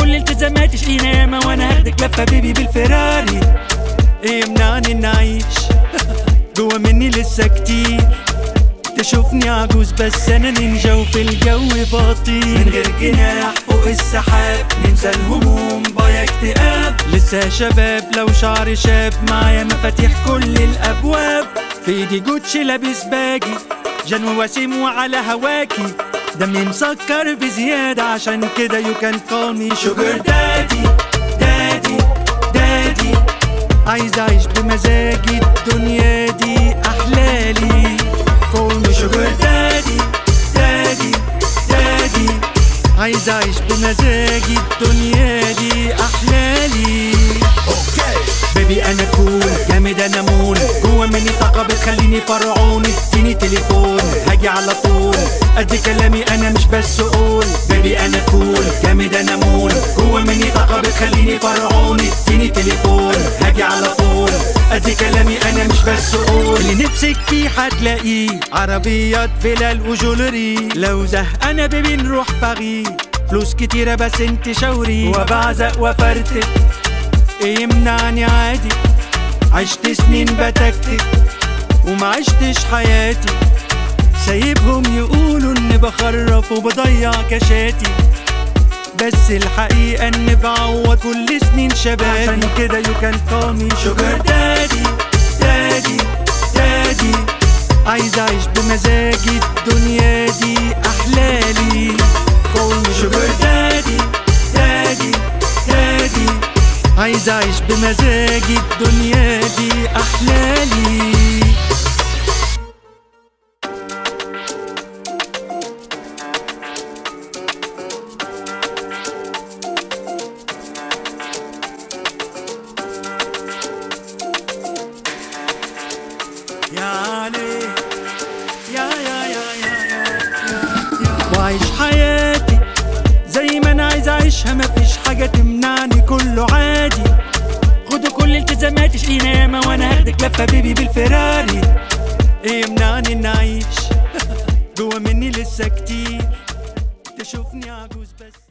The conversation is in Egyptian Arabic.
كل التزاماتي شقينا ياما وانا هاخدك لفه بيبي بالفراري ايه يمنعني اني اعيش جوا مني لسه كتير تشوفني عجوز بس انا نينجا وفي الجو بطير من غير جناح فوق السحاب ننسى الهموم بايا اكتئاب لسه شباب لو شعري شاب معايا مفاتيح كل الابواب في ايدي جوتشي لابس باجي جنو وسيم وعلى هواكي دمي مسكر بزيادة عشان كده يو كان كول مي شوجر دادي دادي دادي عايز اعيش بمزاجي الدنيا دي احلالي كول مي شوجر دادي دادي دادي عايز اعيش بمزاجي الدنيا دي احلالي بيبي انا كول جامد انا مول جوا مني طاقة بتخليني فرعون اديني تليفون هاجي على طول قد كلامي انا مش بس اقول بيبي انا كول جامد انا مول جوا مني طاقة بتخليني فرعون اديني تليفون هاجي على طول قد كلامي انا مش بس اقول اللي نفسك فيه هتلاقيه عربيات فلل وجولري لو زهقانة بيبي نروح باريس فلوس كتيرة بس انت شوري وبعزق وفرتك ايه يمنعني عادي عشت سنين بتكتك وما عشتش حياتي سايبهم يقولوا اني بخرف وبضيع كشاتي بس الحقيقة اني بعوض كل سنين شبابي عشان كده يو كان كول مي شوجر دادي دادي دادي عايز اعيش بمزاجي الدنيا دي احلالي كول مي شوجر دادي دادي دادي عايز اعيش بمزاجي الدنيا دي احلالي يا علي يا يا يا يا يا يا وعيش حياتي زي ما انا عايز اعيشها مفيش حاجة تمنعني كله عادي خدوا كل التزاماتي شقينا ياما وانا هاخدك لفة بيبي بالفراري ايه يمنعني اني اعيش جوا مني لسه كتير تشوفني عجوز بس